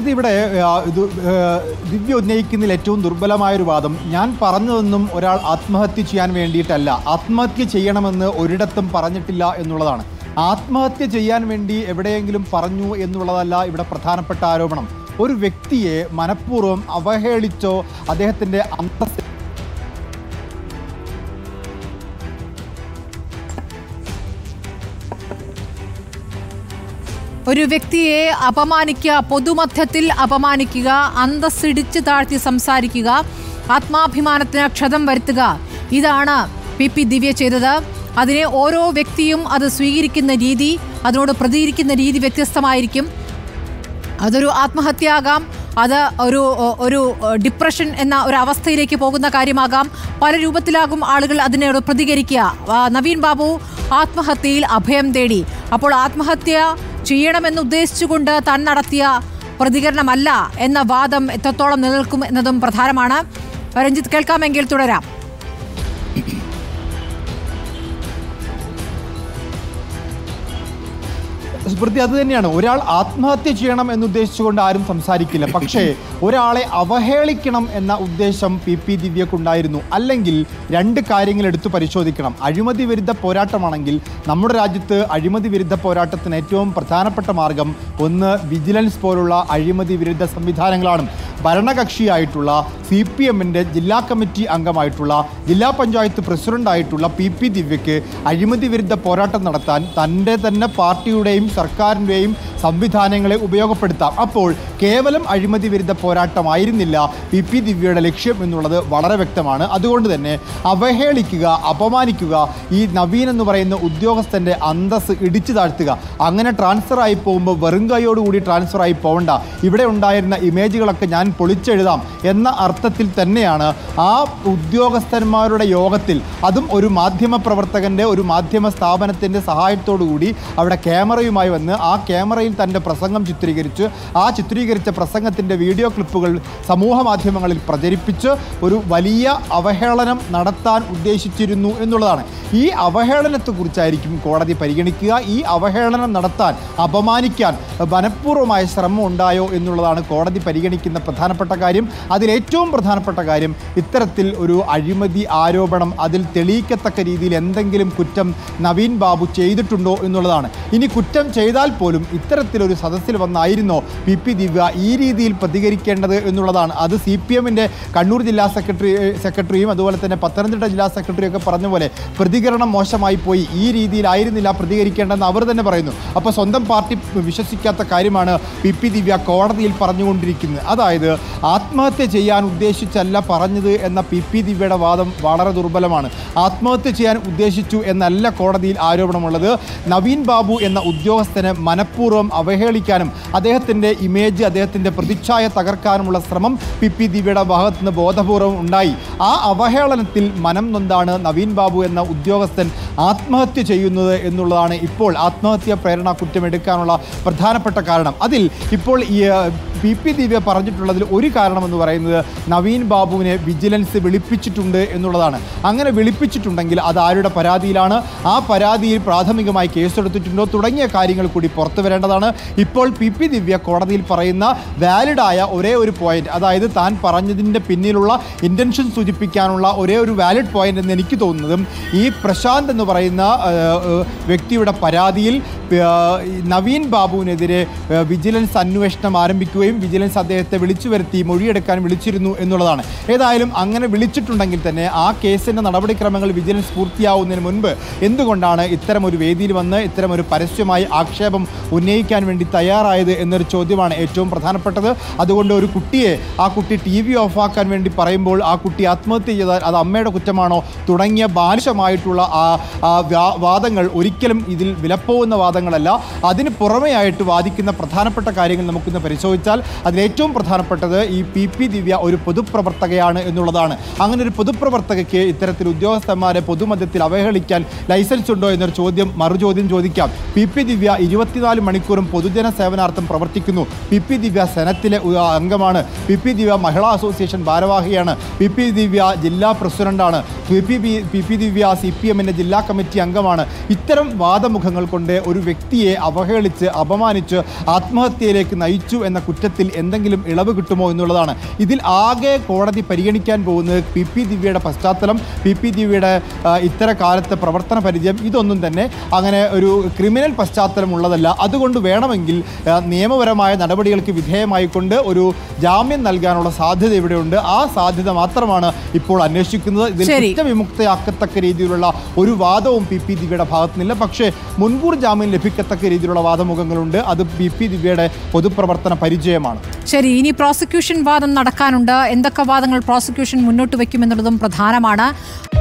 ഇത് ഇവിടെ ആ, ഇത് ആ, ദിവ്യ ഉന്നയിക്കുന്നതിൽ ഏറ്റവും ദുർബലമായൊരു വാദം ഞാൻ പറഞ്ഞതൊന്നും ഒരാൾ ആത്മഹത്യ ചെയ്യാൻ വേണ്ടിയിട്ടല്ല ആത്മഹത്യ ചെയ്യണമെന്ന് ഒരിടത്തും പറഞ്ഞിട്ടില്ല എന്നുള്ളതാണ് ആത്മഹത്യ ചെയ്യാൻ വേണ്ടി എവിടെയെങ്കിലും പറഞ്ഞു എന്നുള്ളതല്ല ഇവിടെ പ്രധാനപ്പെട്ട ആരോപണം ഒരു വ്യക്തിയെ മനഃപൂർവ്വം അവഹേളിച്ചോ അദ്ദേഹത്തിൻ്റെ അന്തസ് ഒരു വ്യക്തിയെ അപമാനിക്കുക പൊതുമധ്യത്തിൽ അപമാനിക്കുക അന്തസ്സിടിച്ച് താഴ്ത്തി സംസാരിക്കുക ആത്മാഭിമാനത്തിന് ക്ഷതം വരുത്തുക ഇതാണ് പി പി ദിവ്യ ചെയ്തത് അതിനെ ഓരോ വ്യക്തിയും അത് സ്വീകരിക്കുന്ന രീതി അതിനോട് പ്രതികരിക്കുന്ന രീതി വ്യത്യസ്തമായിരിക്കും അതൊരു ആത്മഹത്യയാകാം അത് ഒരു ഒരു ഡിപ്രഷൻ എന്ന ഒരു അവസ്ഥയിലേക്ക് പോകുന്ന കാര്യമാകാം പല രൂപത്തിലാകും ആളുകൾ അതിനോട് പ്രതികരിക്കുക ആ, നവീൻ ബാബു ആത്മഹത്യയിൽ അഭയം തേടി അപ്പോൾ ആത്മഹത്യ ചെയ്യണമെന്ന് ഉദ്ദേശിച്ചുകൊണ്ട് താൻ നടത്തിയ പ്രതികരണമല്ല എന്ന വാദം എത്രത്തോളം നിലനിൽക്കും എന്നതും പ്രധാനമാണ് രഞ്ജിത്ത് കേൾക്കാമെങ്കിൽ തുടരാം സ്മൃതി അത് തന്നെയാണ് ഒരാൾ ആത്മഹത്യ ചെയ്യണം എന്നുദ്ദേശിച്ചുകൊണ്ട് ആരും സംസാരിക്കില്ല പക്ഷേ ഒരാളെ അവഹേളിക്കണം എന്ന ഉദ്ദേശം പി പി ദിവ്യക്കുണ്ടായിരുന്നു അല്ലെങ്കിൽ രണ്ട് കാര്യങ്ങൾ എടുത്തു പരിശോധിക്കണം അഴിമതി വിരുദ്ധ പോരാട്ടമാണെങ്കിൽ നമ്മുടെ രാജ്യത്ത് അഴിമതി വിരുദ്ധ പോരാട്ടത്തിന് ഏറ്റവും പ്രധാനപ്പെട്ട മാർഗം ഒന്ന് വിജിലൻസ് പോലുള്ള അഴിമതി വിരുദ്ധ സംവിധാനങ്ങളാണ് ഭരണകക്ഷിയായിട്ടുള്ള സി പി എമ്മിൻ്റെ ജില്ലാ കമ്മിറ്റി അംഗമായിട്ടുള്ള ജില്ലാ പഞ്ചായത്ത് പ്രസിഡന്റായിട്ടുള്ള പി പി ദിവ്യയ്ക്ക് അഴിമതി വിരുദ്ധ പോരാട്ടം നടത്താൻ തൻ്റെ തന്നെ പാർട്ടിയുടെയും സർക്കാരിൻ്റെയും സംവിധാനങ്ങളെ ഉപയോഗപ്പെടുത്താം അപ്പോൾ കേവലം അഴിമതി വിരുദ്ധ പോരാട്ടമായിരുന്നില്ല പി പി ദിവ്യയുടെ ലക്ഷ്യം എന്നുള്ളത് വളരെ വ്യക്തമാണ് അതുകൊണ്ട് തന്നെ അവഹേളിക്കുക അപമാനിക്കുക ഈ നവീൻ എന്ന് പറയുന്ന ഉദ്യോഗസ്ഥൻ്റെ അന്തസ് ഇടിച്ചു താഴ്ത്തുക അങ്ങനെ ട്രാൻസ്ഫർ ആയി പോകുമ്പോൾ വെറും കൈയോടുകൂടി ട്രാൻസ്ഫർ ആയി പോകണ്ട ഇവിടെ ഉണ്ടായിരുന്ന ഇമേജുകളൊക്കെ ഞാൻ പൊളിച്ചെഴുതാം എന്ന അർത്ഥത്തിൽ തന്നെയാണ് ആ ഉദ്യോഗസ്ഥന്മാരുടെ യോഗത്തിൽ അതും ഒരു മാധ്യമ പ്രവർത്തകൻ്റെ ഒരു മാധ്യമ സ്ഥാപനത്തിൻ്റെ സഹായത്തോടു കൂടി അവിടെ ക്യാമറയുമായി വന്ന് ആ ക്യാമറയിൽ തൻ്റെ പ്രസംഗം ചിത്രീകരിച്ച് ആ ചിത്രീകരിച്ച പ്രസംഗത്തിൻ്റെ വീഡിയോ ക്ലിപ്പുകൾ സമൂഹ മാധ്യമങ്ങളിൽ പ്രചരിപ്പിച്ച് ഒരു വലിയ അവഹേളനം നടത്താൻ ഉദ്ദേശിച്ചിരുന്നു എന്നുള്ളതാണ് ഈ അവഹേളനത്തെക്കുറിച്ചായിരിക്കും കോടതി പരിഗണിക്കുക ഈ അവഹേളനം നടത്താൻ അപമാനിക്കാൻ മനഃപൂർവ്വമായ ശ്രമം ഉണ്ടായോ എന്നുള്ളതാണ് കോടതി പരിഗണിക്കുന്ന പ്രധാനപ്പെട്ട കാര്യം അതിലേറ്റവും പ്രധാനപ്പെട്ട കാര്യം ഇത്തരത്തിൽ ഒരു അഴിമതി ആരോപണം അതിൽ തെളിയിക്കത്തക്ക രീതിയിൽ എന്തെങ്കിലും കുറ്റം നവീൻ ബാബു ചെയ്തിട്ടുണ്ടോ എന്നുള്ളതാണ് ഇനി കുറ്റം ചെയ്താൽ പോലും ഇത്തരത്തിലൊരു സദസ്സിൽ വന്നായിരുന്നോ പി പി ദിവ്യ ഈ രീതിയിൽ പ്രതികരിക്കേണ്ടത് എന്നുള്ളതാണ് അത് സി പി എമ്മിൻ്റെ കണ്ണൂർ ജില്ലാ സെക്രട്ടറി സെക്രട്ടറിയും അതുപോലെ തന്നെ പത്തനംതിട്ട ജില്ലാ സെക്രട്ടറിയും ഒക്കെ പറഞ്ഞ പോലെ പ്രതികരണം മോശമായി പോയി ഈ രീതിയിലായിരുന്നില്ല പ്രതികരിക്കേണ്ടതെന്ന് അവർ തന്നെ പറയുന്നു അപ്പോൾ സ്വന്തം പാർട്ടി വിശ്വസിക്കാത്ത കാര്യമാണ് പി പി ദിവ്യ കോടതിയിൽ പറഞ്ഞുകൊണ്ടിരിക്കുന്നത് അതായത് ആത്മഹത്യ ചെയ്യാൻ ഉദ്ദേശിച്ചല്ല പറഞ്ഞത് എന്ന പി പി ദിവ്യയുടെ വാദം വളരെ ദുർബലമാണ് ആത്മഹത്യ ചെയ്യാൻ ഉദ്ദേശിച്ചു എന്നല്ല കോടതിയിൽ ആരോപണമുള്ളത് നവീൻ ബാബു എന്ന ഉദ്യോഗസ്ഥനെ മനഃപൂർവ്വം അവഹേളിക്കാനും അദ്ദേഹത്തിൻ്റെ ഇമേജ് അദ്ദേഹത്തിൻ്റെ പ്രതിച്ഛായ തകർക്കാനുമുള്ള ശ്രമം പി പി ദിവ്യയുടെ ഭാഗത്ത് നിന്ന് ബോധപൂർവം ഉണ്ടായി ആ അവഹേളനത്തിൽ മനം നൊന്താണ് നവീൻ ബാബു എന്ന ഉദ്യോഗസ്ഥൻ ആത്മഹത്യ ചെയ്യുന്നത് എന്നുള്ളതാണ് ഇപ്പോൾ ആത്മഹത്യ പ്രേരണ കുറ്റമെടുക്കാനുള്ള പ്രധാനപ്പെട്ട കാരണം അതിൽ ഇപ്പോൾ ഈ പി പി ദിവ്യ പറഞ്ഞിട്ടുള്ളതിൽ ഒരു കാരണമെന്ന് പറയുന്നത് നവീൻ ബാബുവിനെ വിജിലൻസ് വിളിപ്പിച്ചിട്ടുണ്ട് എന്നുള്ളതാണ് അങ്ങനെ വിളിപ്പിച്ചിട്ടുണ്ടെങ്കിൽ അത് ആരുടെ പരാതിയിലാണ് ആ പരാതിയിൽ പ്രാഥമികമായി കേസെടുത്തിട്ടുണ്ടോ തുടങ്ങിയ കാര്യങ്ങൾ കൂടി പുറത്തു വരേണ്ടതാണ് ഇപ്പോൾ പി പി ദിവ്യ കോടതിയിൽ പറയുന്ന വാലിഡായ ഒരേ ഒരു പോയിന്റ് അതായത് താൻ പറഞ്ഞതിൻ്റെ പിന്നിലുള്ള ഇൻറ്റൻഷൻ സൂചിപ്പിക്കാനുള്ള ഒരേ ഒരു വാലിഡ് പോയിന്റ് എന്ന് എനിക്ക് തോന്നുന്നതും ഈ പ്രശാന്ത് എന്ന് പറയുന്ന ആ, ആ, വ്യക്തിയുടെ പരാതിയിൽ ആ, ഈ നവീൻ ബാബുവിനെതിരെ ആ, വിജിലൻസ് അന്വേഷണം ആരംഭിക്കുകയും വിജിലൻസ് അദ്ദേഹത്തെ വിളിച്ചു വരുത്തി മൊഴിയെടുക്കാൻ വിളിച്ചിരുന്നു എന്നുള്ളതാണ് ഏതായാലും അങ്ങനെ വിളിച്ചിട്ടുണ്ടെങ്കിൽ തന്നെ ആ കേസിൻ്റെ നടപടിക്രമങ്ങൾ വിജിലൻസ് പൂർത്തിയാവുന്നതിന് മുൻപ് എന്തുകൊണ്ടാണ് ഇത്തരം ഒരു വേദിയിൽ വന്ന് ഇത്തരം ഒരു പരസ്യമായി ആക്ഷേപം ഉന്നയിക്കാൻ വേണ്ടി തയ്യാറായത് എന്നൊരു ചോദ്യമാണ് ഏറ്റവും പ്രധാനപ്പെട്ടത് അതുകൊണ്ട് ഒരു കുട്ടിയെ ആ കുട്ടി ടി വി ഓഫാക്കാൻ വേണ്ടി പറയുമ്പോൾ ആ കുട്ടി ആത്മഹത്യ ചെയ്താൽ അത് അമ്മയുടെ കുറ്റമാണോ തുടങ്ങിയ ബാലിശമായിട്ടുള്ള ആ ആ വാ- വാദങ്ങൾ ഒരിക്കലും ഇതിൽ വിലപ്പോകുന്ന വാദങ്ങളല്ല അതിന് പുറമെയായിട്ട് വാദിക്കുന്ന പ്രധാനപ്പെട്ട കാര്യങ്ങൾ നമുക്കിന്ന് പരിശോധിച്ചാൽ അതിലേറ്റവും പ്രധാനപ്പെട്ടത് ഈ പി പി ദിവ്യ ഒരു പൊതുപ്രവർത്തകയാണ് എന്നുള്ളതാണ് അങ്ങനെ ഒരു പൊതുപ്രവർത്തകയ്ക്ക് ഇത്തരത്തിൽ ഉദ്യോഗസ്ഥന്മാരെ പൊതുമധ്യത്തിൽ അവഹേളിക്കാൻ ലൈസൻസ് ഉണ്ടോ എന്നൊരു ചോദ്യം മറുചോദ്യം ചോദിക്കാം പി പി ദിവ്യ ഇരുപത്തിനാല് മണിക്കൂറും പൊതുജന സേവനാർത്ഥം പ്രവർത്തിക്കുന്നു പി പി ദിവ്യ സെനറ്റിലെ ഉ- അംഗമാണ് P P Divya Mahila association ഭാരവാഹിയാണ് പി പി ദിവ്യ ജില്ലാ പ്രസിഡന്റാണ് P P B P P Divya C P എമ്മിൻ്റെ ജില്ലാ കമ്മിറ്റി അംഗമാണ് ഇത്തരം വാദമുഖങ്ങൾ കൊണ്ട് ഒരു വ്യക്തിയെ അവഹേളിച്ച് അപമാനിച്ച് ആത്മഹത്യയിലേക്ക് നയിച്ചു എന്ന കുറ്റത്തിൽ എന്തെങ്കിലും ഇളവ് കിട്ടുമോ എന്നുള്ളതാണ് ഇതിൽ ആകെ കോടതി പരിഗണിക്കാൻ പോകുന്നത് പി പി ദിവ്യയുടെ പശ്ചാത്തലം പി പി ദിവ്യയുടെ ആ, ഇത്തര കാലത്തെ പ്രവർത്തന പരിചയം ഇതൊന്നും തന്നെ അങ്ങനെ ഒരു ക്രിമിനൽ പശ്ചാത്തലം ഉള്ളതല്ല അതുകൊണ്ട് വേണമെങ്കിൽ ആ, നിയമപരമായ നടപടികൾക്ക് വിധേയമായിക്കൊണ്ട് ഒരു ജാമ്യം നൽകാനുള്ള സാധ്യത ഇവിടെയുണ്ട് ആ സാധ്യത മാത്രമാണ് ഇപ്പോൾ അന്വേഷിക്കുന്നത് ഇതിൽ ശരി. കുറ്റവിമുക്തയാക്കത്തക്ക രീതിയിലുള്ള ഒരു വാദവും പി പി ദിവ്യയുടെ ഭാഗത്തുനിന്നില്ല പക്ഷേ മുൻകൂർ ജാമ്യം ലഭിക്കത്തക്ക രീതിയിലുള്ള വാദമുഖങ്ങളുണ്ട് അത് പി പി ദിവ്യയുടെ പൊതുപ്രവർത്തന പരിചയമാണ് ശരി ഇനി പ്രോസിക്യൂഷൻ വാദം നടക്കാനുണ്ട് എന്തൊക്കെ വാദങ്ങൾ പ്രോസിക്യൂഷൻ മുന്നോട്ട് വയ്ക്കുമെന്നുള്ളതും പ്രധാനമാണ്